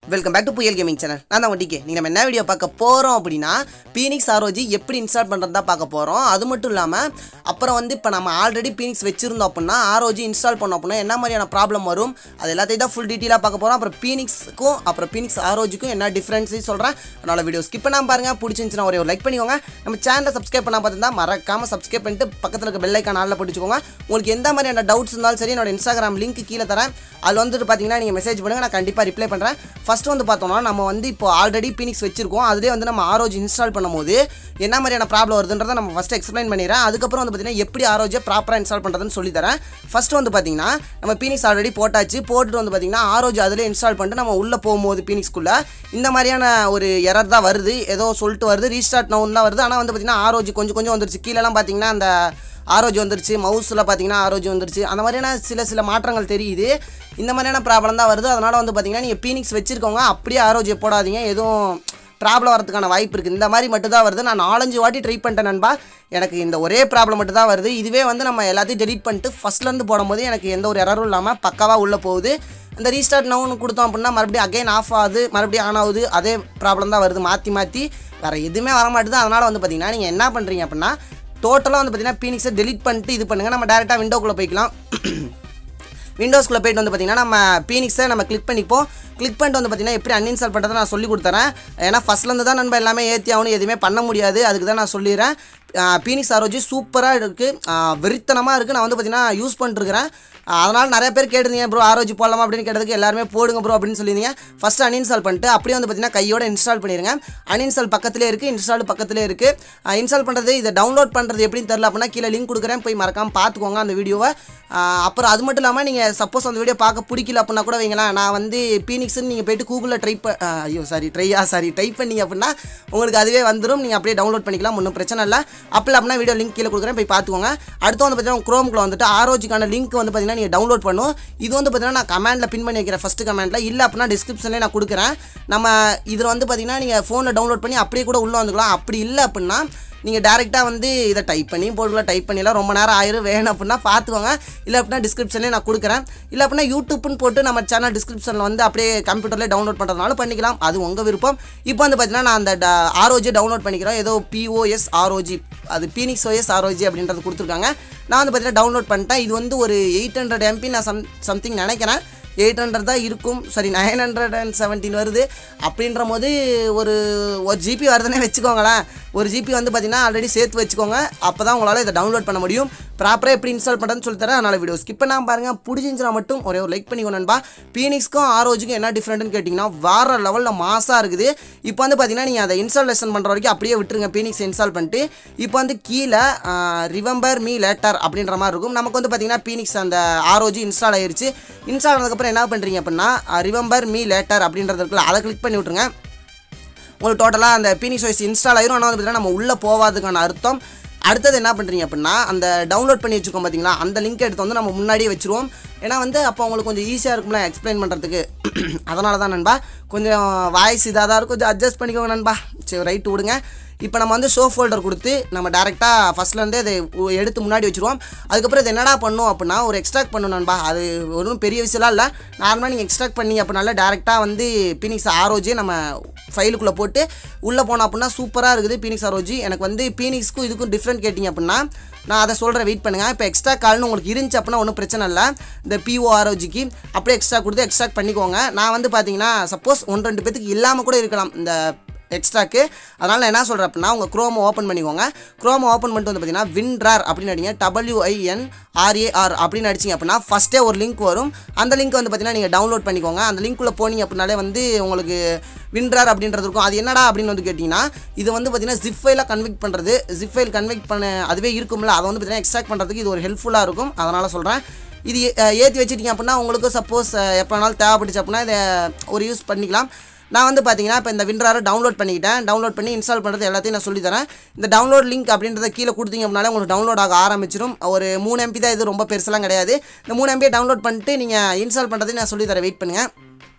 welcome back to புயல் gaming channel நான் தான் டிகே நீங்கள் நம்ம என்ன வீடியோ பார்க்க போகிறோம் அப்படின்னா பீனிக்ஸ் ஆரோஜி எப்படி இன்ஸ்டால் பண்ணுறது தான் பார்க்க போகிறோம் அது மட்டும் இல்லாமல் அப்புறம் வந்து இப்போ நம்ம ஆல்ரெடி பீனிக்ஸ் வச்சுருந்தோம் அப்படின்னா ஆரோஜி இன்ஸ்டால் பண்ணோம் அப்படின்னா என்ன மாதிரியான ப்ராப்ளம் வரும் அது எல்லாத்தையும் தான் ஃபுல் டீட்டெயிலாக பார்க்க போகிறோம் அப்புறம் பீனிக்ஸுக்கும் அப்புறம் பீனிக்ஸ் ஆரோஜிக்கும் என்ன டிஃப்ரென்ஸ் சொல்கிறேன் அதனால் வீடியோ ஸ்கிப் பண்ணாமல் பாருங்கள் பிடிச்சிருந்துச்சுன்னா ஒரே ஒரு லைக் பண்ணிக்கோங்க நம்ம சேனலை சப்ஸ்கிரைப் பண்ணால் பார்த்துருந்தா மறக்காமல் சப்ஸ்கிரைப் பண்ணிட்டு பக்கத்தில் இருக்க பெல் ஐக்கான் ஆளில் போட்டுக்கோங்க உங்களுக்கு எந்த மாதிரியான டவுட்ஸ் இருந்தாலும் சரி என்னோட இன்ஸ்டாகிராம் லிங்க் கீழே தரேன் அதில் வந்துட்டு பார்த்தீங்கன்னா நீங்கள் மெசேஜ் பண்ணுங்கள் நான் கண்டிப்பாக ரிப்ளை பண்ணுறேன் ஃபஸ்ட்டு வந்து பார்த்தோம்னா நம்ம வந்து இப்போ ஆல்ரெடி பீனிக்ஸ் வச்சிருக்கோம் அதுலேயே வந்து நம்ம ஆரோஜி இன்ஸ்டால் பண்ணும்போது என்ன மாதிரியான ப்ராப்ளம் வருதுன்றதை நம்ம ஃபஸ்ட்டு எக்ஸ்பிளைன் பண்ணிடுறேன் அதுக்கப்புறம் வந்து பார்த்தீங்கன்னா எப்படி ஆரோஜியை ப்ராப்பராக இன்ஸ்டால் பண்ணுறதுன்னு சொல்லி தரேன் ஃபஸ்ட்டு வந்து பார்த்தீங்கன்னா நம்ம பீனிக்ஸ் ஆல்ரெடி போட்டாச்சு போட்டுட்டு வந்து பார்த்தீங்கன்னா ஆரோஜி அதிலே இன்ஸ்டால் பண்ணிட்டு நம்ம உள்ளே போகும்போது பீனிக்ஸ்குள்ளே இந்த மாதிரியான ஒரு எரர் தான் வருது ஏதோ சொல்லிட்டு வருது ரீஸ்டார்ட் நவுன் தான் வருது ஆனால் வந்து பார்த்தீங்கன்னா ஆரோஜி கொஞ்சம் கொஞ்சம் வந்துருச்சு கீழெல்லாம் பார்த்தீங்கன்னா அந்த ஆரோஜி வந்துருச்சு மவுஸில் பார்த்தீங்கன்னா ஆரோஜி வந்துருச்சு அந்த மாதிரியான சில சில மாற்றங்கள் தெரியுது இந்த மாதிரியான ப்ராப்ளம் தான் வருது அதனால் வந்து பார்த்தீங்கன்னா நீங்கள் பீனிக்ஸ் வச்சுருக்கோங்க அப்படியே ஆரோஜியை போடாதீங்க எதுவும் ப்ராப்ளம் வரதுக்கான வாய்ப்பு இருக்குது இந்த மாதிரி மட்டும் தான் வருது நான் நாலஞ்சு வாட்டி ட்ரை பண்ணிட்டேன் நண்பா எனக்கு இந்த ஒரே ப்ராப்ளம் மட்டும் தான் வருது இதுவே வந்து நம்ம எல்லாத்தையும் டெலீட் பண்ணிட்டு ஃபஸ்ட்லேருந்து போடும்போது எனக்கு எந்த ஒரு எரரும் இல்லாமல் பக்காவாக உள்ளே போகுது இந்த ரீஸ்டார்ட் நவுன்னு கொடுத்தோம் அப்படின்னா மறுபடியும் அகைன் ஆஃப் ஆகுது மறுபடியும் ஆன் ஆகுது அதே ப்ராப்ளம் தான் வருது மாற்றி மாற்றி வேறு எதுவுமே வர மாட்டுது அதனால் வந்து பார்த்தீங்கன்னா நீங்கள் என்ன பண்ணுறீங்க அப்படின்னா டோட்டலாக வந்து பார்த்தீங்கன்னா பீனிக்ஸை டெலிட் பண்ணிட்டு இது பண்ணுங்கள் நம்ம டேரெக்டாக விண்டோக்குள்ளே போய்க்கலாம் விண்டோஸ்குள்ளே போயிட்டு வந்து பார்த்தீங்கன்னா நம்ம பீனிக்ஸை நம்ம கிளிக் பண்ணிப்போம் கிளிக் பண்ணிட்டு வந்து பார்த்தீங்கன்னா எப்படி அன்இன்ஸ்டால் பண்ணுறதை நான் சொல்லி கொடுத்துறேன் ஏன்னா ஃபஸ்ட்லேருந்து தான் நம்ம எல்லாமே ஏற்றி ஆகணும் எதுவுமே பண்ண முடியாது அதுக்கு தான் நான் சொல்லிடுறேன் பீனிக்ஸ் ஆரோஜி சூப்பராக இருக்குது வெறித்தனமாக இருக்குது நான் வந்து பார்த்தீங்கன்னா யூஸ் பண்ணிட்டுருக்கிறேன் அதனால் நிறைய பேர் கேட்டிருந்தீங்க ப்ரோ ஆரோஜி போடலாமா அப்படின்னு கேட்டதுக்கு எல்லாருமே போடுங்க ப்ரோ அப்படின்னு சொல்லியிருந்தீங்க ஃபஸ்ட்டு அன்இன்ஸ்டால் பண்ணிட்டு அப்படியே வந்து பார்த்தீங்கன்னா கையோட இன்ஸ்டால் பண்ணிடுங்க அன்இன்ஸ்டால் பக்கத்துலேயே இருக்குது இன்ஸ்டால் பக்கத்துலேயே இருக்குது இன்ஸ்டால் பண்ணுறது இதை டவுன்லோட் பண்ணுறது எப்படின்னு தெரில அப்படின்னா கீழே லிங்க் கொடுக்குறேன் போய் மறக்காமல் பார்த்துக்கோங்க அந்த வீடியோவை அப்புறம் அது மட்டும் இல்லாமல் நீங்கள் சப்போஸ் அந்த வீடியோ பார்க்க பிடிக்கல அப்படின்னா கூட வைங்களேன் நான் வந்து பீனிக்ஸ்னு நீங்கள் போயிட்டு கூகுளில் ட்ரை ப ஐயோ சாரி ட்ரையா சாரி டைப் பண்ணீங்க அப்படின்னா உங்களுக்கு அதுவே வந்துடும் நீங்கள் அப்படியே டவுன்லோட் பண்ணிக்கலாம் ஒன்றும் பிரச்சனை இல்லை அப்படி அப்படின்னா வீடியோ லிங்க் கீழே கொடுக்குறேன் போய் பார்த்துக்கோங்க அடுத்து வந்து பார்த்தீங்கன்னா குரோம்குள்ள வந்துட்டு ஆரோஜிக்கான லிங்க் வந்து பார்த்தீங்கன்னா நீங்கள் டவுன்லோட் பண்ணும் இது வந்து பார்த்தீங்கன்னா நான் கமெண்டில் பின் பண்ணி வைக்கிறேன் ஃபஸ்ட்டு கமெண்ட்டில் இல்லை அப்படின்னா டிஸ்கிரிப்ஷன்லேயே நான் கொடுக்குறேன் நம்ம இதில் வந்து பார்த்தீங்கன்னா நீங்கள் ஃபோனில் டவுன்லோட் பண்ணி அப்படியே கூட உள்ளே வந்துக்கலாம் அப்படி இல்லை அப்படின்னா நீங்கள் டேரெக்டாக வந்து இதை டைப் பண்ணி போட்டுக்கலாம் டைப் பண்ணிலாம் ரொம்ப நேரம் ஆயிரும் வேணும் அப்படின்னா பார்த்துக்கோங்க இல்லை அப்படின்னா டிஸ்கிரிப்ஷன்லேயே நான் கொடுக்குறேன் இல்லை அப்படின்னா யூடியூப்னு போட்டு நம்ம சேனல் டிஸ்கிரிப்ஷனில் வந்து அப்படியே கம்ப்யூட்டர்லேயே டவுன்லோட் பண்ணுறதுனால பண்ணிக்கலாம் அது உங்கள் விருப்பம் இப்போ வந்து பார்த்தீங்கன்னா நான் அந்த ஆரோஜி டவுன்லோட் பண்ணிக்கிறேன் ஏதோ பிஓஎஸ் ஆர்ஓஜி அது பீனிக்ஸ் ஓஎஸ் ஆர்ஓஜி அப்படின்றது கொடுத்துருக்காங்க நான் வந்து பார்த்தீங்கன்னா டவுன்லோட் பண்ணிட்டேன் இது வந்து ஒரு எயிட் ஹண்ட்ரட் எம்பி நான் சம் சம்திங் நினைக்கிறேன் எயிட் ஹண்ட்ரட் தான் இருக்கும் சரி நைன் ஹண்ட்ரட் அண்ட் செவன்டீன் வருது அப்படின்ற போது ஒரு ஒரு ஜிபி வருதுன்னே வச்சுக்கோங்களேன் ஒரு ஜிபி வந்து பார்த்தீங்கன்னா ஆல்ரெடி சேர்த்து வச்சுக்கோங்க அப்போ தான் உங்களால் இதை டவுன்லோட் பண்ண முடியும் ப்ராப்பராக எப்படி இன்ஸ்டால் பண்ணுறதுன்னு சொல்லி தரேன் அதனால் வீடியோ ஸ்கிப் பண்ணாமல் பாருங்கள் பிடிச்சிருந்துச்சுனா மட்டும் ஒரே ஒரு லைக் பண்ணிக்கோ நண்பா பீனிக்ஸ்க்கும் ஆரோஜுக்கும் என்ன டிஃப்ரெண்ட்னு கேட்டிங்கன்னா வேறு லெவலில் மாசாக இருக்குது இப்போ வந்து பார்த்தீங்கன்னா நீங்கள் அதை இன்ஸ்டாலேஷன் பண்ணுற வரைக்கும் அப்படியே விட்டுருங்க பீனிக்ஸ் இன்ஸ்டால் பண்ணிட்டு இப்போ வந்து கீழே ரிவம்பர் மீ லேட்டர் அப்படின்ற மாதிரி இருக்கும் நமக்கு வந்து பார்த்தீங்கன்னா பீனிக்ஸ் அந்த ஆரோஜி இன்ஸ்டால் ஆயிருச்சு இன்ஸ்டால் ஆனதுக்கப்புறம் என்ன பண்ணுறீங்க அப்படின்னா ரிவம்பர் மீ லேட்டர் அப்படின்றது இருக்குல்ல அதை கிளிக் பண்ணி விட்ருங்க உங்களுக்கு டோட்டலாக அந்த பீனிக்ஸ் வாய்ஸ் இன்ஸ்டால் ஆயிரும் ஆனால் வந்து பார்த்தீங்கன்னா நம்ம உள்ளே போகாதுக்கான அர்த்தம் அடுத்தது என்ன பண்ணுறீங்க அப்படின்னா அந்த டவுன்லோட் பண்ணி வச்சுக்கோம் பார்த்தீங்களா அந்த லிங்க் எடுத்து வந்து நம்ம முன்னாடியே வச்சுருவோம் ஏன்னா வந்து அப்போ உங்களுக்கு கொஞ்சம் ஈஸியாக இருக்கும்ல எக்ஸ்பிளைன் பண்ணுறதுக்கு அதனால தான் நண்பா கொஞ்சம் வாய்ஸ் இதாக தான் இருக்கும் கொஞ்சம் அட்ஜஸ்ட் பண்ணிக்கோங்க நண்பா சரி ரைட்டு விடுங்க இப்போ நம்ம வந்து ஷோ ஃபோல்டர் கொடுத்து நம்ம டேரெக்டாக ஃபஸ்ட்லேருந்தே அதை உ- எடுத்து முன்னாடி வச்சுருவோம் அதுக்கப்புறம் இது என்னடா பண்ணும் அப்படின்னா ஒரு எக்ஸ்ட்ராக்ட் பண்ணும் நண்பா அது ஒன்றும் பெரிய விஷயம்லாம் இல்லை நார்மலாக நீங்கள் எக்ஸ்ட்ராக்ட் பண்ணீங்க அப்படின்னால டேரெக்டாக வந்து பீனிக்ஸ் ஆரோஜி நம்ம ஃபைலுக்குள்ளே போட்டு உள்ளே போனோம் அப்படின்னா சூப்பராக இருக்குது பீனிக்ஸ் ஆரோஜி எனக்கு வந்து பீனிக்ஸ்க்கும் இதுக்கும் டிஃப்ரெண்ட் கேட்டிங்க அப்படின்னா நான் அதை சொல்கிறேன் வெயிட் பண்ணுங்கள் இப்போ எக்ஸ்ட்ரா கால்னு உங்களுக்கு இருந்துச்சு அப்படின்னா ஒன்றும் பிரச்சனை இல்லை இந்த பிஓஆர்ஓஜிக்கு அப்படியே எக்ஸ்ட்ரா கொடுத்து எக்ஸ்ட்ராக்ட் பண்ணிக்கோங்க நான் வந்து பார்த்தீங்கன்னா சப்போஸ் ஒன்று ரெண்டு பேத்துக்கு இல்லாமல் கூட இருக்கலாம் இந்த எக்ஸ்ட்ராக்கு அதனால் நான் என்ன சொல்கிறேன் அப்படின்னா உங்கள் க்ரோமை ஓப்பன் பண்ணிக்கோங்க க்ரோமை ஓப்பன் பண்ணிட்டு வந்து பார்த்தீங்கன்னா வின்ரார் அப்படின்னு அடிங்க டபிள்யூஐஎன் ஆர்ஏஆர் அப்படின்னு அடிச்சிங்க அப்படின்னா ஃபஸ்ட்டே ஒரு லிங்க் வரும் அந்த லிங்க் வந்து பார்த்தீங்கன்னா நீங்கள் டவுன்லோட் பண்ணிக்கோங்க அந்த லிங்க்குள்ளே போனீங்க அப்படின்னாலே வந்து உங்களுக்கு வின்ரார் அப்படின்றது இருக்கும் அது என்னடா அப்படின்னு வந்து கேட்டிங்கன்னா இது வந்து பார்த்தீங்கன்னா ஜிப் ஃபைலாக கன்வெக்ட் பண்ணுறது ஜிப் ஃபைல் கன்வெக்ட் பண்ண அதுவே இருக்கும்ல அதை வந்து பார்த்தீங்கன்னா எக்ஸ்ட்ராக்ட் பண்ணுறதுக்கு இது ஒரு ஹெல்ப்ஃபுல்லாக இருக்கும் அதனால் சொல்கிறேன் இது ஏற்றி வச்சுட்டீங்க அப்படின்னா உங்களுக்கு சப்போஸ் எப்போ வேணாலும் தேவைப்பட்டுச்சு அப்படின்னா இதை ஒரு யூஸ் பண்ணிக்கலாம் நான் வந்து பார்த்தீங்கன்னா இப்போ இந்த வின்ராரை டவுன்லோட் பண்ணிக்கிட்டேன் டவுன்லோட் பண்ணி இன்ஸ்டால் பண்ணுறது எல்லாத்தையும் நான் சொல்லி தரேன் இந்த டவுன்லோட் லிங்க் அப்படின்றத கீழே கொடுத்தீங்க அப்படின்னாலே உங்களுக்கு டவுன்லோட் ஆக ஆரம்பிச்சிடும் ஒரு மூணு எம்பி தான் இது ரொம்ப பெருசெல்லாம் கிடையாது இந்த மூணு எம்பியை டவுன்லோட் பண்ணிட்டு நீங்கள் இன்ஸ்டால் பண்ணுறதையும் நான் சொல்லி தரேன் வெயிட் பண்ணுங்கள்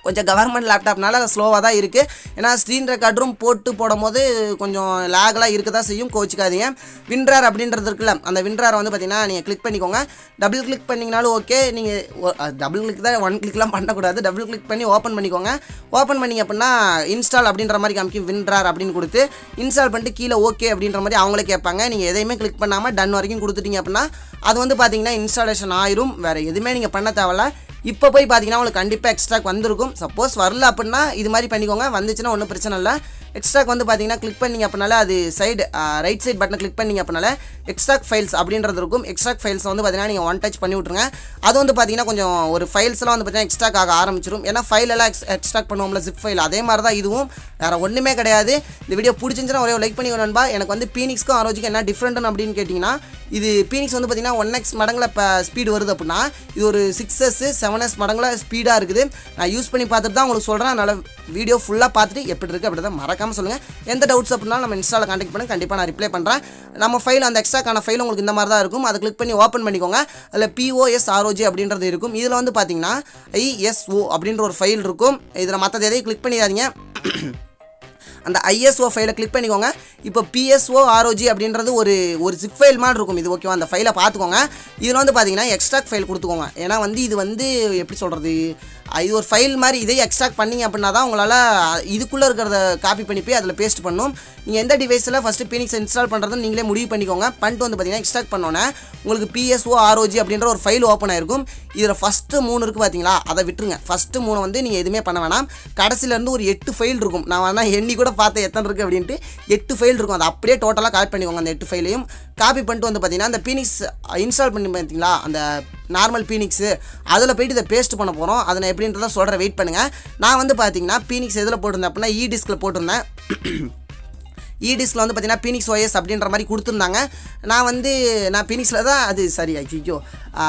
கொஞ்சம் கவர்மெண்ட் லேப்டாப்னால ஸ்லோவாக தான் இருக்குது ஏன்னா ஸ்க்ரீன் ரெக்கார்டரும் போட்டு போடும் போது கொஞ்சம் லேக்லாம் இருக்க தான் செய்யும் கோச்சிக்காதீங்க வின்ரார் அப்படின்றது இருக்குல்ல அந்த வின்ராரை வந்து பார்த்தீங்கன்னா நீங்கள் கிளிக் பண்ணிக்கோங்க டபுள் கிளிக் பண்ணிங்கனாலும் ஓகே நீங்கள் டபுள் கிளிக் தான் ஒன் கிளிக்லாம் பண்ணக்கூடாது டபுள் கிளிக் பண்ணி ஓப்பன் பண்ணிக்கோங்க ஓப்பன் பண்ணிங்க அப்படின்னா இன்ஸ்டால் அப்படின்ற மாதிரி காமிக்கும் வின்ரார் அப்படின்னு கொடுத்து இன்ஸ்டால் பண்ணிட்டு கீழே ஓகே அப்படின்ற மாதிரி அவங்களே கேட்பாங்க நீங்கள் எதையுமே கிளிக் பண்ணாமல் டன் வரைக்கும் கொடுத்துட்டீங்க அப்படின்னா அது வந்து பார்த்தீங்கன்னா இன்ஸ்டாலேஷன் ஆயிரும் வேறு எதுவுமே நீங்கள் பண்ண தேவையில்ல இப்போ போய் பார்த்தீங்கன்னா உங்களுக்கு கண்டிப்பாக எக்ஸ்ட்ராக் வந்திருக்கும் சப்போஸ் வரல அப்படின்னா இது மாதிரி பண்ணிக்கோங்க வந்துச்சுன்னா ஒன்றும் பிரச்சனை இல்லை எக்ஸ்ட்ராக் வந்து பார்த்தீங்கன்னா கிளிக் பண்ணிங்க அப்படின்னால அது சைடு ரைட் சைடு பட்டனை கிளிக் பண்ணிங்க அப்படின்னால எக்ஸ்ட்ராக் ஃபைல்ஸ் அப்படின்றது இருக்கும் எக்ஸ்ட்ராக் ஃபைல்ஸ் வந்து பார்த்தீங்கன்னா நீங்கள் ஒன் டச் பண்ணி விட்ருங்க அது வந்து பார்த்தீங்கன்னா கொஞ்சம் ஒரு ஃபைல்ஸ்லாம் வந்து பார்த்தீங்கன்னா எக்ஸ்ட்ராக் ஆக ஆரம்பிச்சிடும் ஏன்னா ஃபைல் எல்லாம் எக்ஸ் எக்ஸ்ட்ராக்ட் பண்ணுவோம்ல ஜிப் ஃபைல் அதே மாதிரி தான் இதுவும் வேறு ஒன்றுமே கிடையாது இந்த வீடியோ பிடிச்சிருந்துச்சுன்னா ஒரே லைக் பண்ணி நண்பா எனக்கு வந்து பீனிக்ஸ்க்கும் ஆரோஜிக்கும் என்ன டிஃப்ரெண்ட்னு அப்படின்னு கேட்டிங்கன்னா இது பீனிக்ஸ் வந்து பார்த்தீங்கன்னா ஒன் எக்ஸ் மடங்கில் இப்போ ஸ்பீடு வருது அப்படின்னா இது ஒரு சிக்ஸ் எஸ் செவன் எஸ் மடங்கில் ஸ்பீடாக இருக்குது நான் யூஸ் பண்ணி பார்த்துட்டு தான் உங்களுக்கு சொல்கிறேன் அதனால் வீடியோ ஃபுல்லாக பார்த்துட்டு எப்படி இருக்குது அப்படி தான் மறக்காமல் சொல்லுங்கள் எந்த டவுட்ஸ் அப்படின்னா நம்ம இன்ஸ்டாவில் கான்டெக்ட் பண்ணி கண்டிப்பாக நான் ரிப்ளை பண்ணுறேன் நம்ம ஃபைல் அந்த எக்ஸ்ட்ராக்கான ஃபைல் உங்களுக்கு இந்த மாதிரி தான் இருக்கும் அதை கிளிக் பண்ணி ஓப்பன் பண்ணிக்கோங்க அதில் பிஓஎஸ் ஆர்ஓஜி அப்படின்றது இருக்கும் இதில் வந்து பார்த்தீங்கன்னா ஐஎஸ்ஓ அப்படின்ற ஒரு ஃபைல் இருக்கும் இதில் மற்றது எதையும் கிளிக் பண்ணிடாதீங்க அந்த ஐஎஸ்ஓ ஃபைலை கிளிக் பண்ணிக்கோங்க இப்போ பிஎஸ்ஓ ஆர்ஓஜி அப்படின்றது ஒரு ஒரு ஜிப் ஃபைல் மாதிரி இருக்கும் இது ஓகேவா அந்த ஃபைலை பார்த்துக்கோங்க இதில் வந்து பார்த்தீங்கன்னா எக்ஸ்ட்ராக்ட் ஃபைல் கொடுத்துக்கோங்க ஏன்னா வந்து இது வந்து எப்படி சொல்கிறது இது ஒரு ஃபைல் மாதிரி இதே எக்ஸ்ட்ராக்ட் பண்ணீங்க அப்படின்னா தான் உங்களால் இதுக்குள்ளே இருக்கிறத காப்பி பண்ணி போய் அதில் பேஸ்ட் பண்ணும் நீங்கள் எந்த டிவைஸில் ஃபஸ்ட்டு பினிக்ஸ் இன்ஸ்டால் பண்ணுறதுன்னு நீங்களே முடிவு பண்ணிக்கோங்க பண்ணிட்டு வந்து பார்த்தீங்கன்னா எக்ஸ்ட்ராக்ட் பண்ணோன்னே உங்களுக்கு பிஎஸ்ஓ ஆர்ஓஜி அப்படின்ற ஒரு ஃபைல் ஓப்பன் ஆயிருக்கும் இதில் ஃபஸ்ட்டு மூணு இருக்குது பார்த்தீங்களா அதை விட்டுருங்க ஃபஸ்ட்டு மூணு வந்து நீங்கள் எதுவுமே பண்ண வேணாம் கடைசியிலேருந்து ஒரு எட்டு ஃபைல் இருக்கும் நான் வேணா எண்ணி கூட பார்த்தேன் எத்தனை இருக்குது அப்படின்ட்டு எட்டு ஃபைல் இருக்கும் அதை அப்படியே டோட்டலாக காப்பி பண்ணிக்கோங்க அந்த எட்டு ஃபைலையும் காப்பி பண்ணிட்டு வந்து பார்த்தீங்கன்னா அந்த பீனிக்ஸ் இன்ஸ்டால் பண்ணி பார்த்தீங்களா அந்த நார்மல் பீனிக்ஸு அதில் போயிட்டு இதை பேஸ்ட் பண்ண போகிறோம் அதை நான் எப்படின்றத சொல்கிறேன் வெயிட் பண்ணுங்கள் நான் வந்து பார்த்தீங்கன்னா பீனிக்ஸ் எதில் போட்டிருந்தேன் அப்படின்னா இ டிஸ்கில் போட்டிருந்தேன் இடிஸ்கில் வந்து பார்த்தீங்கன்னா பீனிக்ஸ் ஓஎஸ் அப்படின்ற மாதிரி கொடுத்துருந்தாங்க நான் வந்து நான் பீனிக்ஸில் தான் அது சரி ஐயோ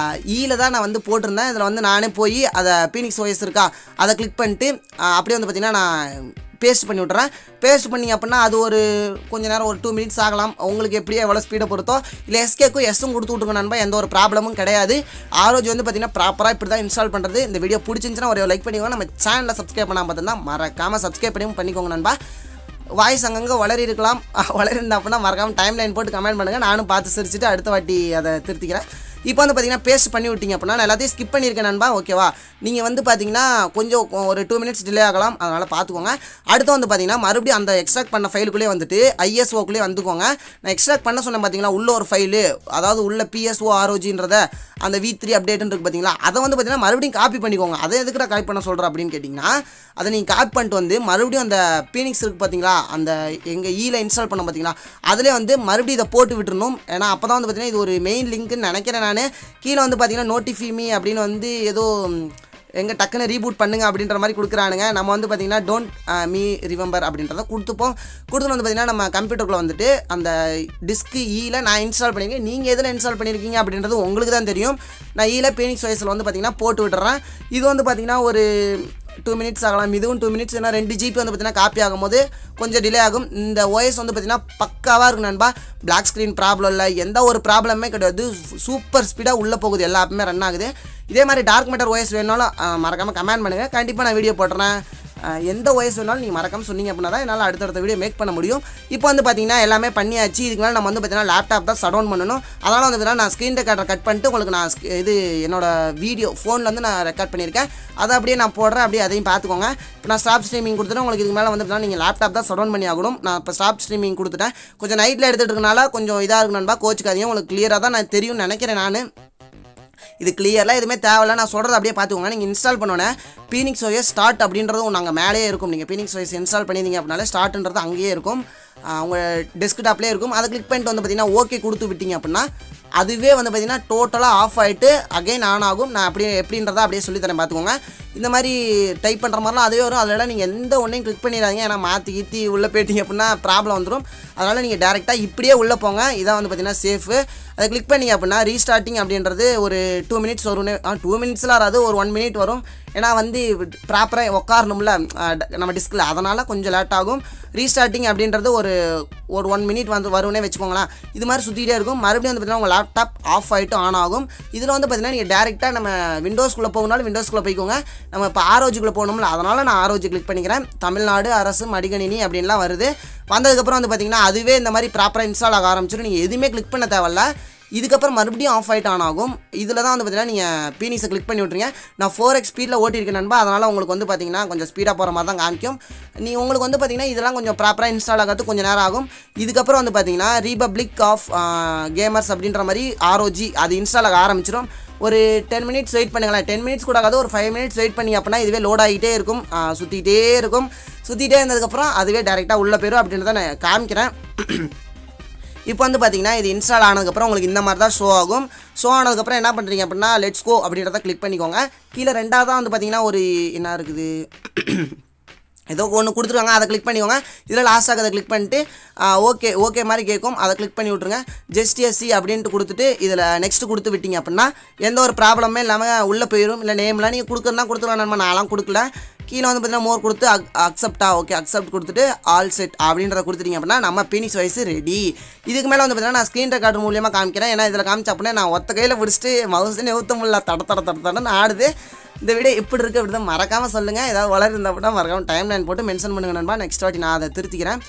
ஈல தான் நான் வந்து போட்டிருந்தேன் இதில் வந்து நானே போய் அதை பீனிக்ஸ் ஓஎஸ் இருக்கா அதை கிளிக் பண்ணிட்டு ஆ, அப்படியே வந்து பார்த்தீங்கன்னா நான் பேஸ்ட் பண்ணி விட்றேன் பேஸ்ட் பண்ணிங்க அப்படின்னா அது ஒரு கொஞ்ச நேரம் ஒரு டூ மினிட்ஸ் ஆகலாம் உங்களுக்கு எப்படியோ எவ்வளோ ஸ்பீடை பொறுத்தோ இல்லை எஸ்கேக்கும் எஸ்ஸும் கொடுத்து விட்ருங்க நண்பா எந்த ஒரு ப்ராப்ளமும் கிடையாது ஆரோஜ் வந்து பார்த்தீங்கன்னா ப்ராப்பராக இப்படி தான் இன்ஸ்டால் பண்ணுறது இந்த வீடியோ பிடிச்சிருந்துச்சுன்னா ஒரு லைக் பண்ணிக்கோங்க நம்ம சேனலில் சப்ஸ்கிரைப் பண்ணாமல் பார்த்தீங்கன்னா மறக்காமல் சப்ஸ்கிரைப் பண்ணி பண்ணிக்கோங்க நண்பா வாய்ஸ் அங்கங்கே வளரி இருக்கலாம் வளரி இருந்தா அப்படின்னா மறக்காமல் டைம் லைன் போட்டு கமெண்ட் பண்ணுங்கள் நானும் பார்த்து சிரிச்சுட்டு அடுத்த வாட்டி அதை திருத்திக்கிறேன் இப்போ வந்து பார்த்தீங்கன்னா பேஸ்ட் பண்ணி விட்டீங்க அப்படின்னா நான் எல்லாத்தையும் ஸ்கிப் பண்ணியிருக்கேன் நண்பா ஓகேவா நீங்கள் வந்து பார்த்தீங்கன்னா கொஞ்சம் ஒரு டூ மினிட்ஸ் டிலே ஆகலாம் அதனால் பார்த்துக்கோங்க அடுத்து வந்து பார்த்தீங்கன்னா மறுபடியும் அந்த எக்ஸ்ட்ராக்ட் பண்ண ஃபைலுக்குள்ளே வந்துட்டு ஐஎஸ்ஓக்குள்ளே வந்துக்கோங்க நான் எக்ஸ்ட்ராக்ட் பண்ண சொன்னேன் பார்த்தீங்களா உள்ள ஒரு ஃபைலு அதாவது உள்ள பிஎஸ்ஓ ஆர்ஓஜின்றத அந்த வி த்ரீ அப்டேட்னு இருக்கு பார்த்தீங்களா அதை வந்து பார்த்தீங்கன்னா மறுபடியும் காப்பி பண்ணிக்கோங்க அதை எதுக்குடா காப்பி பண்ண சொல்கிறேன் அப்படின்னு கேட்டிங்கன்னா அதை நீங்கள் காப்பி பண்ணிட்டு வந்து மறுபடியும் அந்த பீனிக்ஸ் இருக்குது பார்த்தீங்களா அந்த எங்கள் ஈல இன்ஸ்டால் பண்ண பார்த்தீங்களா அதிலே வந்து மறுபடியும் இதை போட்டு விட்டுறணும் ஏன்னா அப்போ தான் வந்து பார்த்தீங்கன்னா இது ஒரு மெயின் லிங்க்னு நினைக்கிறேன் நான் கீழே வந்து பார்த்தீங்கன்னா நோட்டிஃபிமி அப்படின்னு வந்து ஏதோ எங்கே டக்குன்னு ரீபூட் பண்ணுங்க அப்படின்ற மாதிரி கொடுக்குறானுங்க நம்ம வந்து பார்த்தீங்கன்னா டோன்ட் மீ ரிமெம்பர் அப்படின்றத கொடுத்துப்போம் கொடுத்துட்டு வந்து பார்த்தீங்கன்னா நம்ம கம்ப்யூட்டருக்குள்ள வந்துட்டு அந்த டிஸ்க்கு ஈல நான் இன்ஸ்டால் பண்ணியிருக்கேன் நீங்கள் எதில் இன்ஸ்டால் பண்ணியிருக்கீங்க அப்படின்றது உங்களுக்கு தான் தெரியும் நான் ஈல பீனிக்ஸ் வயசில் வந்து பார்த்தீங்கன்னா போட்டு விட்டுறேன் இது வந்து பார்த்தீங்கன்னா ஒரு டூ மினிட்ஸ் ஆகலாம் இதுவும் டூ மினிட்ஸ் ஏன்னா ரெண்டு ஜிபி வந்து பார்த்தீங்கன்னா காப்பி ஆகும்போது கொஞ்சம் டிலே ஆகும் இந்த ஓஎஸ் வந்து பார்த்தீங்கன்னா பக்காவாக இருக்கும் நண்பா பிளாக் ஸ்க்ரீன் ப்ராப்ளம் இல்லை எந்த ஒரு ப்ராப்ளமே கிடையாது சூப்பர் ஸ்பீடாக உள்ளே போகுது எல்லாமே ரன் ஆகுது இதே மாதிரி டார்க் மேட்டர் ஓஎஸ் வேணாலும் மறக்காமல் கமெண்ட் பண்ணுங்கள் கண்டிப்பாக நான் வீடியோ போடுறேன் அஹ் எந்த வயசு வேணாலும் நீங்கள் மறக்காமல் சொன்னீங்க அப்படின்னா தான் என்னால் அடுத்தடுத்த வீடியோ மேக் பண்ண முடியும் இப்போ வந்து பார்த்தீங்கன்னா எல்லாமே பண்ணியாச்சு இதுக்கு மேலே நம்ம வந்து பார்த்தீங்கன்னா லேப்டாப் தான் சடவுன் பண்ணணும் அதனால் வந்து பார்த்தீங்கன்னா நான் ஸ்க்ரீன் ரெக்கார்டர் கட் பண்ணிட்டு உங்களுக்கு நான் sc- இது என்னோட வீடியோ ஃபோனில் வந்து நான் ரெக்கார்ட் பண்ணியிருக்கேன் அதை அப்படியே நான் போடுறேன் அப்படியே அதையும் பார்த்துக்கோங்க இப்போ நான் ஸ்டாப் ஸ்ட்ரீமிங் கொடுத்துட்டு உங்களுக்கு இதுக்கு மேலே வந்து பார்த்தீங்கன்னா நீங்கள் லேப்டாப் தான் சடவுன் பண்ணி ஆகணும் நான் இப்போ ஸ்டாப் ஸ்ட்ரீமிங் கொடுத்துட்டேன் கொஞ்சம் நைட்டில் எடுத்துகிட்டு இருக்கனால கொஞ்சம் இதாக இருக்கணும்பா கோச்சுக்காதீங்க உங்களுக்கு கிளியராக தான் நான் தெரியும்னு நினைக்கிறேன் நான் இது கிளியர்லாம் எதுவுமே தேவையில்ல நான் சொல்கிறது அப்படியே பார்த்துக்கோங்க நீங்கள் இன்ஸ்டால் பண்ணோன்னே பீனிக்ஸ் ஓஎஸ் ஸ்டார்ட் அப்படின்றதும் நாங்கள் மேலேயே இருக்கும் நீங்கள் பீனிக்ஸ் ஓஎஸ் இன்ஸ்டால் பண்ணியிருந்தீங்க அப்படின்னாலே ஸ்டார்ட்ன்றது அங்கேயே இருக்கும் ஆஹ் உங்க டெஸ்க்டாப்லேயே இருக்கும் அதை கிளிக் பண்ணிட்டு வந்து பார்த்தீங்கன்னா ஓகே கொடுத்து விட்டீங்க அப்படின்னா அதுவே வந்து பார்த்தீங்கன்னா டோட்டலாக ஆஃப் ஆகிட்டு அகைன் ஆன் ஆகும் நான் அப்படியே எப்படின்றத அப்படியே சொல்லித்தரேன் பார்த்துக்கோங்க இந்த மாதிரி டைப் பண்ணுற மாதிரிலாம் அதுவே வரும் அதில் நீங்கள் எந்த ஒன்றையும் கிளிக் பண்ணிடாதீங்க ஏன்னா மாற்றி கீத்தி உள்ளே போயிட்டீங்க அப்படின்னா ப்ராப்ளம் வந்துடும் அதனால் நீங்கள் டேரெக்டாக இப்படியே உள்ளே போங்க இதான் வந்து பார்த்தீங்கன்னா சேஃபு அதை கிளிக் பண்ணீங்க அப்படின்னா ரீஸ்டார்டிங் அப்படின்றது ஒரு டூ மினிட்ஸ் வரும் ஆ டூ மினிட்ஸ்லாம் வராது ஒரு ஒன் மினிட் வரும் ஏன்னா வந்து ப்ராப்பராக உட்காரணும்ல அஹ், ட- நம்ம டிஸ்கில் அதனால் கொஞ்சம் லேட் ஆகும் ரீஸ்டார்டிங் அப்படின்றது ஒரு ஒரு ஒன் மினிட் வந்து வரும்னே வச்சுக்கோங்களேன் இது மாதிரி சுற்றிட்டே இருக்கும் மறுபடியும் வந்து பார்த்தீங்கன்னா உங்கள் லேப்டாப் ஆஃப் ஆகிட்டு ஆன் ஆகும் இதில் வந்து பார்த்தீங்கன்னா நீங்கள் டேரெக்டாக நம்ம விண்டோஸ்குள்ளே போகணும்னாலும் விண்டோஸ்குள்ளே போய்க்கோங்க நம்ம இப்போ ஆரோஜிக்குள்ளே போகணும்ல அதனால் நான் ஆரோஜி கிளிக் பண்ணிக்கிறேன் தமிழ்நாடு அரசு மடிகணினி அப்படின்லாம் வருது வந்ததுக்கப்புறம் வந்து பார்த்தீங்கன்னா அதுவே இந்த மாதிரி ப்ராப்பராக இன்ஸ்டால் ஆக ஆரம்பிச்சிடும் நீங்கள் எதுவுமே கிளிக் பண்ண தேவையில்ல இதுக்கப்புறம் மறுபடியும் ஆஃப் ஆகிட்டு ஆன் ஆகும் இதில் தான் வந்து பார்த்தீங்கன்னா நீங்கள் பீனிஸை கிளிக் பண்ணி விட்ருங்க நான் ஃபோர் எக்ஸ் ஸ்பீடில் ஓட்டியிருக்கேன் நண்பா அதனால் உங்களுக்கு வந்து பார்த்தீங்கன்னா கொஞ்சம் ஸ்பீடாக போகிற மாதிரி தான் காமிக்கும் நீ உங்களுக்கு வந்து பார்த்தீங்கன்னா இதெல்லாம் கொஞ்சம் ப்ராப்பராக இன்ஸ்டால் ஆகிறதுக்கு கொஞ்சம் நேரம் ஆகும் இதுக்கப்புறம் வந்து பார்த்தீங்கன்னா ரீபப்ளிக் ஆஃப் கேமர்ஸ் அப்படின்ற மாதிரி ஆர்ஓஜி அது இன்ஸ்டால் ஆக ஆரம்பிச்சிடும் ஒரு டென் மினிட்ஸ் வெயிட் பண்ணுங்களேன் டென் மினிட்ஸ் கூட ஆகாது ஒரு ஃபைவ் மினிட்ஸ் வெயிட் பண்ணி அப்படின்னா இதுவே லோட் ஆகிட்டே இருக்கும் சுற்றிக்கிட்டே இருக்கும் சுற்றிட்டே இருந்ததுக்கப்புறம் அதுவே டேரெக்டாக உள்ளே போயிடும் அப்படின்றத நான் காமிக்கிறேன் இப்போ வந்து பார்த்தீங்கன்னா இது இன்ஸ்டால் ஆனதுக்கப்புறம் உங்களுக்கு இந்த மாதிரி தான் ஷோ ஆகும் ஷோ ஆனதுக்கப்புறம் என்ன பண்ணுறீங்க அப்படின்னா லெட்ஸ் கோ அப்படின்றத கிளிக் பண்ணிக்கோங்க கீழே ரெண்டாவதாக வந்து பார்த்தீங்கன்னா ஒரு என்ன இருக்குது ஏதோ ஒன்று கொடுத்துருவாங்க அதை கிளிக் பண்ணிக்கோங்க இதில் லாஸ்ட்டாக அதை கிளிக் பண்ணிட்டு ஓகே ஓகே மாதிரி கேட்கும் அதை கிளிக் பண்ணி விட்ருங்க ஜஸ்ட் எஸ்சி அப்படின்ட்டு கொடுத்துட்டு இதில் நெக்ஸ்ட் கொடுத்து விட்டீங்க அப்படின்னா எந்த ஒரு ப்ராப்ளமே இல்லாமல் உள்ளே போயிடும் இல்லை நேம்லாம் நீங்கள் கொடுக்குறதா கொடுத்துருவேன் நம்ம நான்லாம் கொடுக்கல கீழே வந்து பார்த்தீங்கன்னா மோர் கொடுத்து அக்செப்டா ஓகே அக்செப்ட் கொடுத்துட்டு ஆல் செட் அப்படின்றத கொடுத்துட்டீங்க அப்படின்னா நம்ம பீனிக்ஸ் வயசு ரெடி இதுக்கு மேலே வந்து பார்த்தீங்கன்னா நான் ஸ்க்ரீன் ரெக்கார்டு மூலியமாக காமிக்கிறேன் ஏன்னா இதில் காமிச்ச அப்படின்னா நான் ஒத்த கையில் பிடிச்சிட்டு மவுஸ் நிறுத்த முடியல தட தட தட தடன்னு ஆடுது இந்த வீடியோ எப்படி இருக்குது அப்படி தான் மறக்காமல் சொல்லுங்கள் ஏதாவது வளர் இருந்தால் கூட மறக்காமல் டைம் லைன் போட்டு மென்ஷன் பண்ணுங்க நண்பா நெக்ஸ்ட் வாட்டி நான் அதை திருத்திக்கிறேன்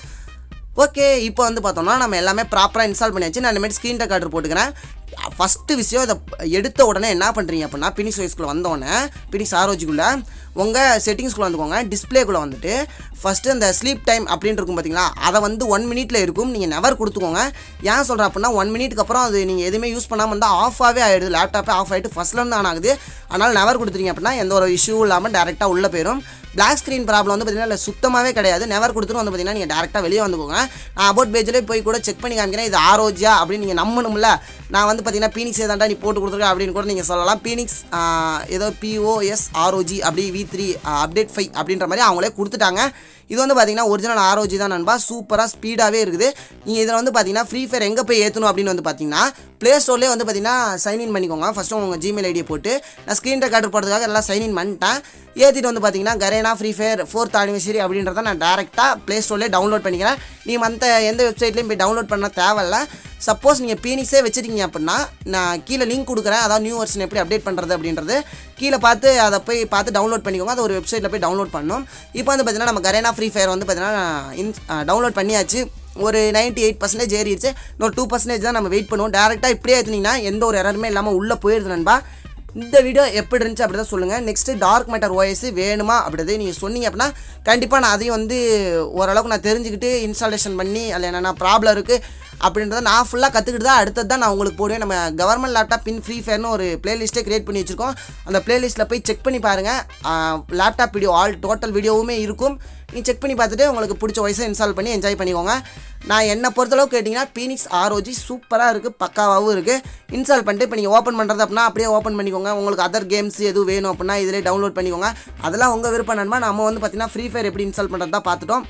ஓகே இப்போ வந்து பார்த்தோம்னா நம்ம எல்லாமே ப்ராப்பராக இன்ஸ்டால் பண்ணியாச்சு நான் இனிமேல் ஸ்க்ரீன் ரெக்கார்டர் போட்டுக்கிறேன் ஃபஸ்ட்டு விஷயம் இதை எடுத்த உடனே என்ன பண்ணுறீங்க அப்படின்னா பினிக்ஸ் வைஸ்குள்ளே வந்தோடனே பினிக்ஸ் ஆரோஜிக்குள்ளே உங்கள் செட்டிங்ஸ்குள்ளே வந்துக்கோங்க டிஸ்பிளேக்குள்ளே வந்துட்டு ஃபஸ்ட்டு அந்த ஸ்லீப் டைம் அப்படின்னு இருக்கும் பார்த்தீங்களா அதை வந்து ஒன் மினிட்ல இருக்கும் நீங்கள் நெவர் கொடுத்துக்கோங்க ஏன் சொல்கிறேன் அப்படின்னா ஒன் மினிட்க்கு அப்புறம் அது நீங்கள் எதுவுமே யூஸ் பண்ணாமல் இருந்தால் ஆஃபாகவே ஆகிடுது லேப்டாப்பே ஆஃப் ஆகிட்டு ஃபஸ்ட்லேருந்து ஆன் ஆகுது அதனால் நெவர் கொடுத்துட்டீங்க அப்படின்னா எந்த ஒரு இஷ்யூ இல்லாமல் டேரெக்டாக உள்ளே போயிடும் பிளாக் ஸ்க்ரீன் ப்ராப்ளம் வந்து பார்த்தீங்கன்னா இல்லை சுத்தமாகவே கிடையாது நெவர் கொடுத்துட்டு வந்து பார்த்தீங்கன்னா நீங்கள் டேரெக்டாக வெளியே வந்துக்கோங்க நான் அபவுட் பேஜ்லேயே போய் கூட செக் பண்ணி காமிக்கிறேன் இது ஆரோஜியா அப்படின்னு நீங்கள் நம்பணும்ல நான் வந்து பார்த்தீங்கன்னா பீனிக்ஸ் ஏதாண்டா நீ போட்டு கொடுத்துருக்க அப்படின்னு கூட நீங்கள் சொல்லலாம் பீனிக்ஸ் ஏதோ பிஓஎஸ் ஆர்ஓஜி அப்படி வி த்ரீ அப்டேட் ஃபைவ் அப்படின்ற மாதிரி அவங்களே கொடுத்துட்டாங்க இது வந்து பார்த்தீங்கன்னா ஒரிஜினல் ஆர்ஓஜி தான் நண்பா சூப்பராக ஸ்பீடாகவே இருக்குது நீங்கள் இதில் வந்து பார்த்தீங்கன்னா ஃப்ரீ ஃபயர் எங்கே போய் ஏற்றணும் அப்படின்னு வந்து பார்த்தீங்கன்னா ப்ளே ஸ்டோர்லேயே வந்து பார்த்தீங்கன்னா சைன் இன் பண்ணிக்கோங்க ஃபஸ்ட்டு உங்கள் ஜிமெயில் ஐடியை போட்டு நான் ஸ்க்ரீன் ரெக்கார்டர் போடுறதுக்காக எல்லாம் சைன் இன் பண்ணிட்டேன் ஏற்றிட்டு வந்து பார்த்தீங்கன்னா Garena free fire fourth anniversary அப்படின்றத நான் டேரெக்டாக ப்ளே ஸ்டோர்லேயே டவுன்லோட் பண்ணிக்கிறேன் நீ மற்ற எந்த வெப்சைட்லையும் போய் டவுன்லோட் பண்ண தேவையில்ல சப்போஸ் நீங்கள் பீனிக்ஸே வச்சுருக்கீங்க அப்படின்னா நான் கீழே லிங்க் கொடுக்குறேன் அதாவது நியூ வெர்ஷன் எப்படி அப்டேட் பண்ணுறது அப்படின்றது கீழே பார்த்து அதை போய் பார்த்து டவுன்லோட் பண்ணிக்கோங்க அது ஒரு வெப்சைட்டில் போய் டவுன்லோட் பண்ணணும் இப்போ வந்து பார்த்தீங்கன்னா நம்ம கரேனா ஃப்ரீ ஃபயர் வந்து பார்த்தீங்கன்னா இன் டவுன்லோட் பண்ணியாச்சு ஒரு நைன்ட்டி எயிட் பர்சன்டேஜ் ஏறிடுச்சு இன்னொரு டூ பர்சன்டேஜ் தான் நம்ம வெயிட் பண்ணுவோம் டேரெக்டாக இப்படியே ஏற்றுனீங்கன்னா எந்த ஒரு எரருமே இல்லாமல் உள்ளே போயிடுது நண்பா இந்த வீடியோ எப்படி இருந்துச்சு அப்படி தான் சொல்லுங்கள் நெக்ஸ்ட்டு டார்க் மேட்டர் ஓஎஸ் வேணுமா அப்படிது நீங்கள் சொன்னீங்க அப்படின்னா கண்டிப்பாக நான் அதையும் வந்து ஓரளவுக்கு நான் தெரிஞ்சுக்கிட்டு இன்ஸ்டாலேஷன் பண்ணி அதில் என்னென்ன ப்ராப்ளம் இருக்குது அப்படின்றத நான் ஃபுல்லாக கற்றுக்கிட்டு தான் அடுத்தது தான் நான் உங்களுக்கு போடுவேன் நம்ம கவர்மெண்ட் லேப்டாப் பின் ஃப்ரீ ஃபயர்னு ஒரு பிளேலிஸ்ட்டே க்ரியேட் பண்ணி வச்சுருக்கோம் அந்த பிளேலிஸ்ட்டில் போய் செக் பண்ணி பாருங்கள் லேப்டாப் வீடியோ ஆல் டோட்டல் வீடியோவுமே இருக்கும் நீங்கள் செக் பண்ணி பார்த்துட்டு உங்களுக்கு பிடிச்ச வயசை இன்ஸ்டால் பண்ணி என்ஜாய் பண்ணிக்கோங்க நான் என்னை பொறுத்தளவு கேட்டிங்கன்னா பீனிக்ஸ் ஆர்ஓஜி சூப்பராக இருக்குது பக்காவாகவும் இருக்குது இன்ஸ்டால் பண்ணிட்டு இப்போ நீங்கள் ஓப்பன் பண்ணுறது அப்படின்னா அப்படியே ஓப்பன் பண்ணிக்கோங்க உங்களுக்கு அதர் கேம்ஸ் எதுவும் வேணும் அப்படின்னா இதிலே டவுன்லோட் பண்ணிக்கோங்க அதெல்லாம் உங்கள் விருப்பம் நண்பா நம்ம வந்து பார்த்தீங்கன்னா ஃப்ரீ ஃபயர் எப்படி இன்ஸ்டால் பண்ணுறது தான் பார்த்துட்டோம்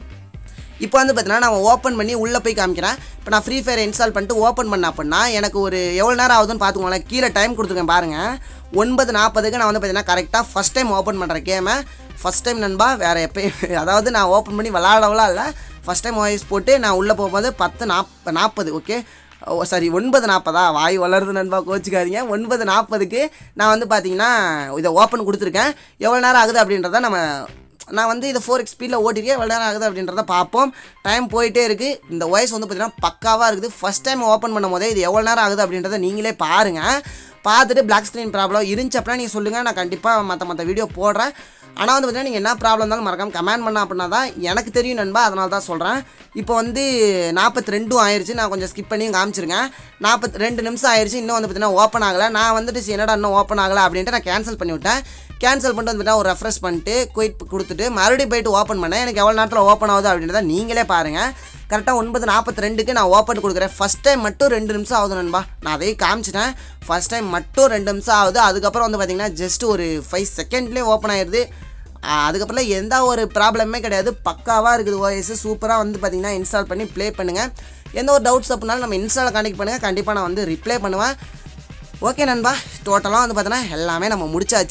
இப்போ வந்து பார்த்தீங்கன்னா நான் ஓப்பன் பண்ணி உள்ளே போய் காமிக்கிறேன் இப்போ நான் ஃப்ரீ ஃபயர் இன்ஸ்டால் பண்ணிட்டு ஓப்பன் பண்ண அப்படின்னா எனக்கு ஒரு எவ்வளோ நேரம் ஆகுதுன்னு பார்த்துக்கோங்களேன் கீழே டைம் கொடுத்துருக்கேன் பாருங்கள் ஒன்பது நாற்பதுக்கு நான் வந்து பார்த்தீங்கன்னா கரெக்டாக ஃபஸ்ட் டைம் ஓப்பன் பண்ணுறேன் கேமை ஃபஸ்ட் டைம் நண்பா வேறு எப்பயும் அதாவது நான் ஓப்பன் பண்ணி விளாடவெல்லாம் இல்லை ஃபஸ்ட் டைம் வாய்ஸ் போட்டு நான் உள்ளே போகும்போது பத்து நாப் நாற்பது ஓகே ஓ சாரி ஒன்பது நாற்பதா வாய் வளருது நண்பா கோச்சிக்காதீங்க ஒன்பது நாற்பதுக்கு நான் வந்து பார்த்தீங்கன்னா இதை ஓப்பன் கொடுத்துருக்கேன் எவ்வளோ நேரம் ஆகுது அப்படின்றத நம்ம நான் வந்து இதை ஃபோர் எக்ஸ் ஸ்பீடில் ஓட்டிருக்கேன் எவ்வளோ நேரம் ஆகுது அப்படின்றத பார்ப்போம் டைம் போயிட்டே இருக்குது இந்த வாய்ஸ் வந்து பார்த்தீங்கன்னா பக்காவாக இருக்குது ஃபஸ்ட் டைம் ஓப்பன் பண்ணும் போதே இது எவ்வளோ நேரம் ஆகுது அப்படின்றத நீங்களே பாருங்கள் பார்த்துட்டு பிளாக் ஸ்க்ரீன் ப்ராப்ளம் இருந்துச்சு அப்படின்னா நீங்கள் சொல்லுங்கள் நான் கண்டிப்பாக மற்ற மற்ற வீடியோ போடுறேன் ஆனால் வந்து பார்த்தீங்கன்னா நீங்கள் என்ன ப்ராப்ளம் இருந்தாலும் மறக்காம கமெண்ட் பண்ண அப்படின்னா தான் எனக்கு தெரியும் நண்பா அதனால தான் சொல்கிறேன் இப்போ வந்து நாற்பத்தி ரெண்டும் ஆயிடுச்சு நான் கொஞ்சம் ஸ்கிப் பண்ணி காமிச்சிருக்கேன் நாற்பத்தி ரெண்டு நிமிஷம் ஆயிடுச்சு இன்னும் வந்து பார்த்தீங்கன்னா ஓப்பன் ஆகலை நான் வந்துட்டு சரி, என்னடா இன்னும் ஓப்பன் ஆகலை அப்படின்ட்டு நான் கேன்சல் பண்ணி விட்டேன் கேன்சல் பண்ணிட்டு வந்து பார்த்தீங்கன்னா ஒரு ரெஃப்ரெஷ் பண்ணிட்டு குயிட் கொடுத்துட்டு மறுபடியும் போயிட்டு ஓப்பன் பண்ணேன் எனக்கு எவ்வளோ நேரத்தில் ஓப்பன் ஆகுது அப்படின்றத நீங்களே பாருங்கள் கரெக்டாக ஒன்பது நாற்பத்தி ரெண்டுக்கு நான் ஓப்பன் கொடுக்குறேன் ஃபஸ்ட் டைம் மட்டும் ரெண்டு நிமிஷம் ஆகுது நண்பா நான் அதையும் காமிச்சிட்டேன் ஃபஸ்ட் டைம் மட்டும் ரெண்டு நிமிஷம் ஆகுது அதுக்கப்புறம் வந்து பார்த்தீங்கன்னா ஜஸ்ட் ஒரு ஃபைவ் செகண்ட்லேயே ஓப்பன் ஆயிடுது ஆஹ் அதுக்கப்புறம் எந்த ஒரு ப்ராப்ளமே கிடையாது பக்காவாக இருக்குது ஓஎஸ் சூப்பராக வந்து பார்த்தீங்கன்னா இன்ஸ்டால் பண்ணி ப்ளே பண்ணுங்கள் எந்த ஒரு டவுட்ஸ் அப்படின்னாலும் நம்ம இன்ஸ்டால் கனெக்ட் பண்ணுங்கள் கண்டிப்பாக நான் வந்து ரிப்ளை பண்ணுவேன் ஓகே நண்பா டோட்டலாக வந்து பார்த்தோன்னா எல்லாமே நம்ம முடிச்சாச்சு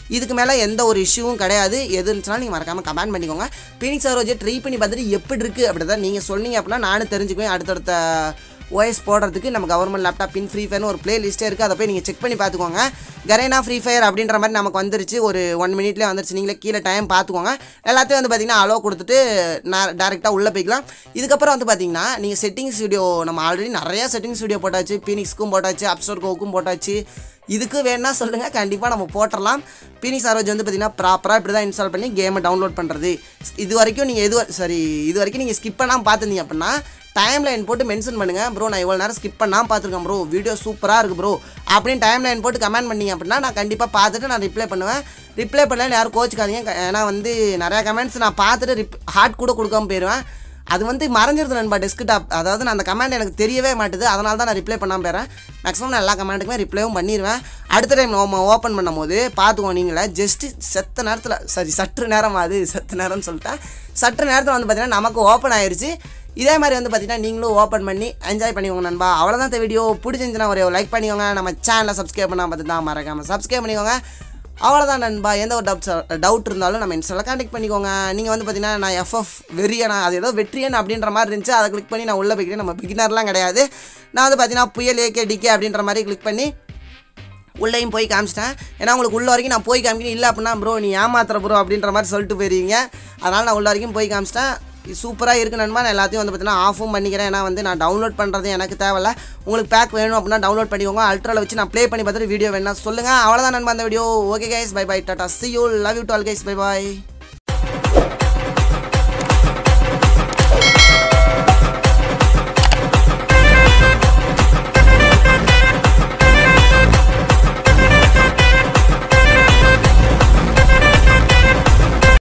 இதுக்கு மேலே எந்த ஒரு இஷ்யூவும் கிடையாது எது இருந்துச்சுனாலும் நீங்கள் மறக்காமல் கமெண்ட் பண்ணிக்கோங்க பீனிக்ஸ் ஆரோஜி ட்ரை பண்ணி பார்த்துட்டு எப்படி இருக்குது அப்படி தான் நீங்கள் சொன்னீங்க அப்படின்னா நானும் தெரிஞ்சுக்குவேன் அடுத்தடுத்த ஓஎஸ் போடுறதுக்கு நம்ம கவர்மெண்ட் லேப்டாப் பின் ஃப்ரீ ஃபயர்னு ஒரு ப்ளே லிஸ்ட்டே இருக்குது அதை போய் நீங்கள் செக் பண்ணி பார்த்துக்கோங்க கரேனா ஃப்ரீ ஃபயர் அப்படின்ற மாதிரி நமக்கு வந்துருச்சு ஒரு ஒன் மினிட்லேயே வந்துருச்சு நீங்களே கீழே டைம் பார்த்துக்கோங்க எல்லாத்தையும் வந்து பார்த்தீங்கன்னா அலோ கொடுத்துட்டு நான் டேரெக்டாக உள்ளே போய்க்கலாம் இதுக்கப்புறம் வந்து பார்த்தீங்கன்னா நீங்கள் செட்டிங்ஸ் வீடியோ நம்ம ஆல்ரெடி நிறையா செட்டிங்ஸ் வீடியோ போட்டாச்சு பீனிக்ஸ்க்கும் போட்டாச்சு அப்ஸ்டோர் கோவுக்கும் போட்டாச்சு இதுக்கு வேணா சொல்லுங்கள் கண்டிப்பாக நம்ம போட்டுடலாம் பீனிக்ஸ் ஆரோஜ் வந்து பார்த்தீங்கன்னா ப்ராப்பராக இப்படி தான் இன்ஸ்டால் பண்ணி கேமை டவுன்லோட் பண்ணுறது இது வரைக்கும் நீங்கள் எது சரி இது வரைக்கும் நீங்கள் ஸ்கிப் பண்ணாமல் பார்த்துருந்தீங்க அப்படின்னா டைம் லைன் போட்டு மென்ஷன் பண்ணுங்கள் ப்ரோ நான் இவ்வளோ நேரம் ஸ்கிப் பண்ணாமல் பார்த்துருக்கேன் ப்ரோ வீடியோ சூப்பராக இருக்குது ப்ரோ அப்படின்னு டைம் லைன் போட்டு கமெண்ட் பண்ணீங்க அப்படின்னா நான் கண்டிப்பாக பார்த்துட்டு நான் ரிப்ளை பண்ணுவேன் ரிப்ளை பண்ணலன்னு யாரும் கோச்சிக்காதீங்க க- ஏன்னா வந்து நிறையா கமெண்ட்ஸ் நான் பார்த்துட்டு ரிப் ஹார்ட் கூட கொடுக்காம போயிடுவேன் அது வந்து மறைஞ்சிருது நண்பா டெஸ்க்டாப் அதாவது நான் அந்த கமெண்ட் எனக்கு தெரியவே மாட்டுது அதனால தான் நான் ரிப்ளை பண்ணாமல் போயிடுறேன் மேக்ஸிமம் நான் எல்லா கமெண்ட்டுக்குமே ரிப்ளைவும் பண்ணிடுவேன் அடுத்த டைம் நம்ம ஓப்பன் பண்ணும்போது பார்த்துக்கோ நீங்களே ஜஸ்ட்டு செத்த நேரத்தில் சரி சற்று நேரம் அது செத்த நேரம்னு சொல்லிட்டேன் சற்று நேரத்தில் வந்து பார்த்தீங்கன்னா நமக்கு ஓப்பன் ஆயிருச்சு இதே மாதிரி வந்து பார்த்தீங்கன்னா நீங்களும் ஓப்பன் பண்ணி என்ஜாய் பண்ணிக்கோங்க நண்பா அவ்வளோதான் இந்த வீடியோ பிடிச்சிருந்துச்சுன்னா ஒரு லைக் பண்ணிக்கோங்க நம்ம சேனலை சப்ஸ்கிரைப் பண்ணால் பார்த்து தான் மறக்காமல் சப்ஸ்கிரைப் பண்ணிக்கோங்க அவ்வளோதான் நண்பா எந்த ஒரு டவுட்ஸ் டவுட் இருந்தாலும் நம்ம இன்ஸ்டாவில் கான்டெக்ட் பண்ணிக்கோங்க நீங்கள் வந்து பார்த்தீங்கன்னா நான் எஃப்எஃப் வெறியனா அது ஏதோ வெற்றியன் அப்படின்ற மாதிரி இருந்துச்சு அதை கிளிக் பண்ணி நான் உள்ளே போய்க்கிறேன் நம்ம பிகினர்லாம் கிடையாது நான் வந்து பார்த்தீங்கன்னா புயல் ஏகே டிகே அப்படின்ற மாதிரி கிளிக் பண்ணி உள்ளேயும் போய் காமிச்சிட்டேன் ஏன்னா உங்களுக்கு உள்ள வரைக்கும் நான் போய் காமிக்கணும் இல்லை அப்படின்னா ப்ரோ நீ ஏமாத்துற ப்ரோ அப்படின்ற மாதிரி சொல்லிட்டு போயிருவீங்க அதனால் நான் உள்ள வரைக்கும் போய் காமிச்சிட்டேன் சூப்பராக இருக்கு நண்பா நான் எல்லாத்தையும் வந்து பார்த்தீங்கன்னா ஆஃபும் பண்ணிக்கிறேன் ஏன்னா வந்து நான் டவுன்லோட் பண்ணுறது எனக்கு தேவையில்ல உங்களுக்கு பேக் வேணும் அப்படின்னா டவுன்லோட் பண்ணிக்கோங்க அல்ட்ராவில் வச்சு நான் ப்ளே பண்ணி பார்த்துட்டு வீடியோ வேணா சொல்லுங்கள் அவ்வளோதான் நண்பா அந்த video okay guys bye bye டாட்டா see you love you to all guys bye bye